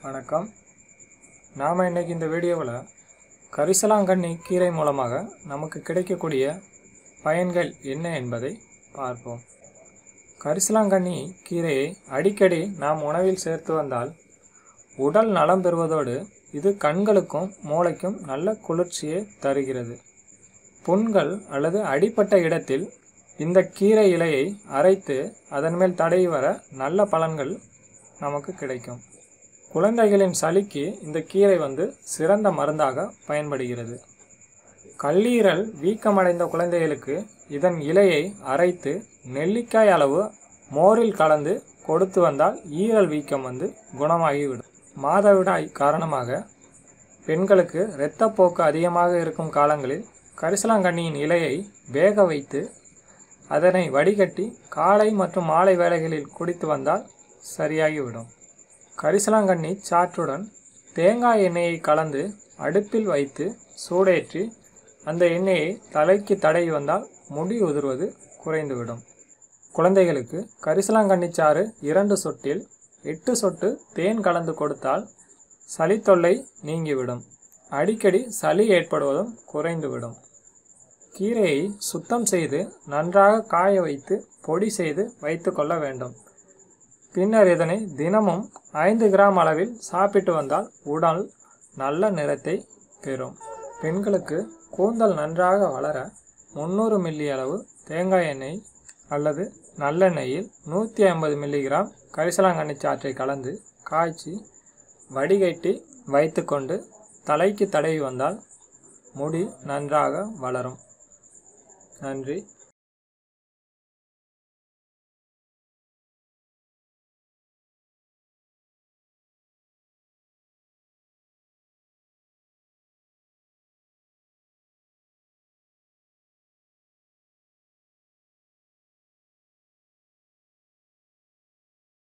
வணக்கம் நாம் இன்னைக்கு இந்த வீடியோவில் கரிசலாங்கண்ணி கீரை மூலமாக நமக்கு கிடைக்கக்கூடிய பயன்கள் என்ன என்பதை பார்ப்போம் கரிசலாங்கண்ணி கீரையை அடிக்கடி நாம் உணவில் சேர்த்து வந்தால் உடல் நலம் பெறுவதோடு இது கண்களுக்கும் மூளைக்கும் நல்ல குளிர்ச்சியை தருகிறது புண்கள் அல்லது அடிப்பட்ட இடத்தில் இந்த கீரை இலையை அரைத்து அதன் மேல் தடவி வர நல்ல பலன்கள் நமக்கு கிடைக்கும் குழந்தைகளின் சளிக்கு இந்த கீரை வந்து சிறந்த மருந்தாக பயன்படுகிறது கல்லீரல் வீக்கமடைந்த குழந்தைகளுக்கு இதன் இலையை அரைத்து நெல்லிக்காய் அளவு மோரில் கலந்து கொடுத்து வந்தால் ஈரல் வீக்கம் வந்து குணமாகிவிடும் மாதவிடாய் காரணமாக பெண்களுக்கு இரத்தப்போக்கு அதிகமாக இருக்கும் காலங்களில் கரிசலாங்கண்ணியின் இலையை வேக வைத்து அதனை வடிகட்டி காலை மற்றும் மாலை வேளைகளில் குடித்து வந்தால் சரியாகிவிடும் கரிசலாங்கண்ணி சாற்றுடன் தேங்காய் எண்ணெயை கலந்து அடுப்பில் வைத்து சூடேற்றி அந்த எண்ணெயை தலைக்கு தடவி வந்தால் முடி உதிர்வது குறைந்துவிடும் குழந்தைகளுக்கு கரிசலாங்கண்ணி சாறு இரண்டு சொட்டில் எட்டு சொட்டு தேன் கலந்து கொடுத்தால் சளி தொல்லை நீங்கிவிடும் அடிக்கடி சளி ஏற்படுவதும் குறைந்துவிடும் கீரையை சுத்தம் செய்து நன்றாக காய வைத்து பொடி செய்து வைத்து கொள்ள வேண்டும் பின்னர் இதனை தினமும் ஐந்து கிராம் அளவில் சாப்பிட்டு வந்தால் உடல் நல்ல நிறத்தை பெறும் பெண்களுக்கு கூந்தல் நன்றாக வளர முந்நூறு மில்லி அளவு தேங்காய் எண்ணெய் அல்லது நல்லெண்ணெயில் நூற்றி ஐம்பது மில்லிகிராம் கரிசலாங்கண்ணி சாற்றை கலந்து காய்ச்சி வடிகட்டி வைத்துக்கொண்டு தலைக்கு தடவி வந்தால் முடி நன்றாக வளரும் நன்றி